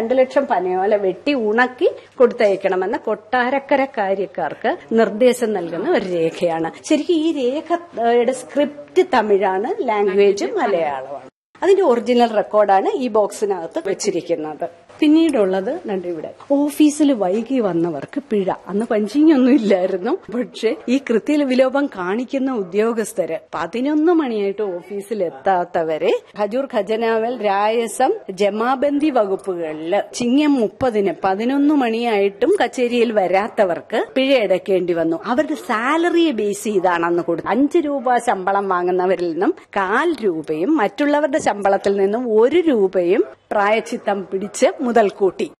രണ്ടു ലക്ഷം പനയോല വെട്ടി ഉണക്കി കൊടുത്തയക്കണമെന്ന് കൊട്ടാരക്കര കാര്യക്കാർക്ക് നിർദ്ദേശം നൽകുന്ന ഒരു രേഖയാണ് ശരിക്കും ഈ രേഖയുടെ സ്ക്രിപ്റ്റ് തമിഴാണ് ലാംഗ്വേജ് മലയാളമാണ് അതിന്റെ ഒറിജിനൽ റെക്കോർഡാണ് ഈ ബോക്സിനകത്ത് വെച്ചിരിക്കുന്നത് പിന്നീടുള്ളത് രണ്ട് ഇവിടെ ഓഫീസിൽ വൈകി വന്നവർക്ക് പിഴ അന്ന് പഞ്ചിങ് ഒന്നും ഇല്ലായിരുന്നു പക്ഷെ ഈ കൃത്യ വിലോപം കാണിക്കുന്ന ഉദ്യോഗസ്ഥര് പതിനൊന്ന് മണിയായിട്ട് ഓഫീസിൽ എത്താത്തവരെ ഹജൂർ ഖജനാവൽ രായസം ജമാബന്ദി വകുപ്പുകളില് ചിങ്ങം മുപ്പതിന് പതിനൊന്ന് മണിയായിട്ടും കച്ചേരിയിൽ വരാത്തവർക്ക് പിഴ അടയ്ക്കേണ്ടി വന്നു അവരുടെ സാലറിയെ ബേസ് ചെയ്താണ് അന്ന് കൊടുത്തത് അഞ്ച് രൂപ ശമ്പളം വാങ്ങുന്നവരിൽ നിന്നും കാൽ രൂപയും മറ്റുള്ളവരുടെ ശമ്പളത്തിൽ നിന്നും ഒരു രൂപയും പ്രായച്ചിത്തം പിടിച്ച് മുതൽ കൂട്ടി